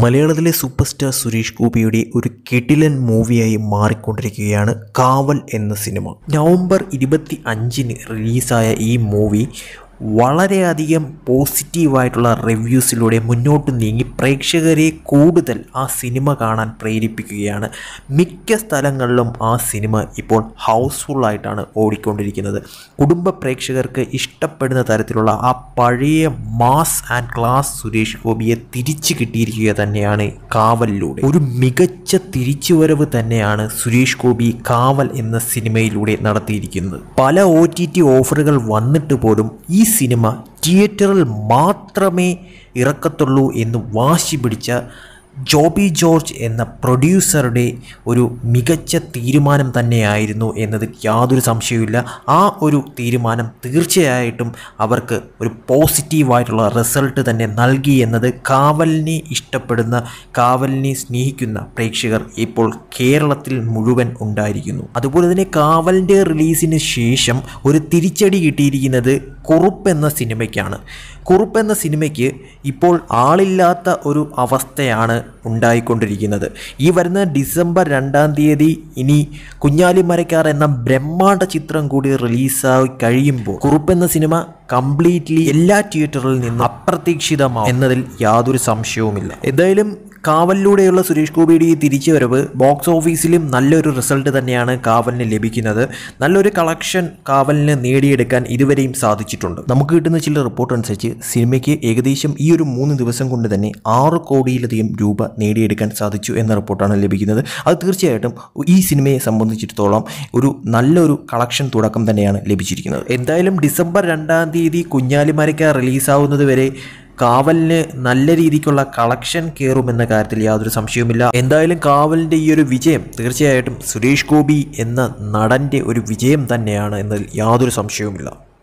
മലയാളത്തിലെ super star Suresh ഗോപിയുടെ ഒരു കിടിലൻ മൂവിയായി മാറിക്കൊണ്ടിരിക്കുകയാണ് കാവൽ എന്ന സിനിമ നവംബർ ഇരുപത്തി അഞ്ചിന് റിലീസായ ഈ മൂവി വളരെയധികം പോസിറ്റീവായിട്ടുള്ള റിവ്യൂസിലൂടെ മുന്നോട്ട് നീങ്ങി പ്രേക്ഷകരെ കൂടുതൽ ആ സിനിമ കാണാൻ പ്രേരിപ്പിക്കുകയാണ് മിക്ക സ്ഥലങ്ങളിലും ആ സിനിമ ഇപ്പോൾ ഹൗസ്ഫുള്ളായിട്ടാണ് ഓടിക്കൊണ്ടിരിക്കുന്നത് കുടുംബ പ്രേക്ഷകർക്ക് ഇഷ്ടപ്പെടുന്ന തരത്തിലുള്ള ആ പഴയ മാസ് ആൻഡ് ക്ലാസ് സുരേഷ് ഗോപിയെ തിരിച്ചു കിട്ടിയിരിക്കുക തന്നെയാണ് കാവലിലൂടെ ഒരു മികച്ച തിരിച്ചുവരവ് തന്നെയാണ് സുരേഷ് ഗോപി കാവൽ എന്ന സിനിമയിലൂടെ നടത്തിയിരിക്കുന്നത് പല ഒ ടി ടി ഓഫറുകൾ വന്നിട്ട് പോലും ഈ സിനിമ തിയേറ്ററിൽ മാത്രമേ ഇറക്കത്തുള്ളൂ എന്ന് വാശി പിടിച്ച ജോബി ജോർജ് എന്ന പ്രൊഡ്യൂസറുടെ ഒരു മികച്ച തീരുമാനം തന്നെയായിരുന്നു എന്നതിൽ യാതൊരു സംശയവുമില്ല ആ ഒരു തീരുമാനം തീർച്ചയായിട്ടും അവർക്ക് ഒരു പോസിറ്റീവായിട്ടുള്ള റിസൾട്ട് തന്നെ നൽകി എന്നത് കാവലിനെ ഇഷ്ടപ്പെടുന്ന കാവലിനെ സ്നേഹിക്കുന്ന പ്രേക്ഷകർ ഇപ്പോൾ കേരളത്തിൽ മുഴുവൻ ഉണ്ടായിരിക്കുന്നു അതുപോലെ തന്നെ കാവലിൻ്റെ റിലീസിന് ശേഷം ഒരു തിരിച്ചടി കിട്ടിയിരിക്കുന്നത് കുറുപ്പ് എന്ന സിനിമയ്ക്കാണ് കുറുപ്പ് എന്ന സിനിമയ്ക്ക് ഇപ്പോൾ ആളില്ലാത്ത ഒരു അവസ്ഥയാണ് ഉണ്ടായിക്കൊണ്ടിരിക്കുന്നത് ഈ വരുന്ന ഡിസംബർ രണ്ടാം തീയതി ഇനി കുഞ്ഞാലിമരക്കാർ എന്ന ബ്രഹ്മാണ്ഡ ചിത്രം കൂടി റിലീസായി കഴിയുമ്പോൾ കുറുപ്പ് എന്ന സിനിമ കംപ്ലീറ്റ്ലി എല്ലാ തിയേറ്ററിൽ നിന്നും അപ്രതീക്ഷിതമാവും എന്നതിൽ യാതൊരു സംശയവുമില്ല എന്തായാലും കാവലിലൂടെയുള്ള സുരേഷ് ഗോപിയുടെ ഈ തിരിച്ചുവരവ് ബോക്സ് ഓഫീസിലും നല്ലൊരു റിസൾട്ട് തന്നെയാണ് കാവലിന് ലഭിക്കുന്നത് നല്ലൊരു കളക്ഷൻ കാവലിന് നേടിയെടുക്കാൻ ഇതുവരെയും സാധിച്ചിട്ടുണ്ട് നമുക്ക് കിട്ടുന്ന ചില റിപ്പോർട്ട് അനുസരിച്ച് സിനിമയ്ക്ക് ഏകദേശം ഈ ഒരു മൂന്ന് ദിവസം കൊണ്ട് തന്നെ ആറ് കോടിയിലധികം രൂപ നേടിയെടുക്കാൻ സാധിച്ചു എന്ന റിപ്പോർട്ടാണ് ലഭിക്കുന്നത് അത് തീർച്ചയായിട്ടും ഈ സിനിമയെ സംബന്ധിച്ചിടത്തോളം ഒരു നല്ലൊരു കളക്ഷൻ തുടക്കം തന്നെയാണ് ലഭിച്ചിരിക്കുന്നത് എന്തായാലും ഡിസംബർ രണ്ടാം തീയതി കുഞ്ഞാലിമരയ്ക്ക റിലീസാവുന്നത് വരെ കാവലിന് നല്ല രീതിക്കുള്ള കളക്ഷൻ കയറുമെന്ന കാര്യത്തിൽ യാതൊരു സംശയവുമില്ല എന്തായാലും കാവലിൻ്റെ ഈ ഒരു വിജയം തീർച്ചയായിട്ടും സുരേഷ് ഗോപി എന്ന നടൻ്റെ ഒരു വിജയം തന്നെയാണ് എന്നതിൽ യാതൊരു സംശയവുമില്ല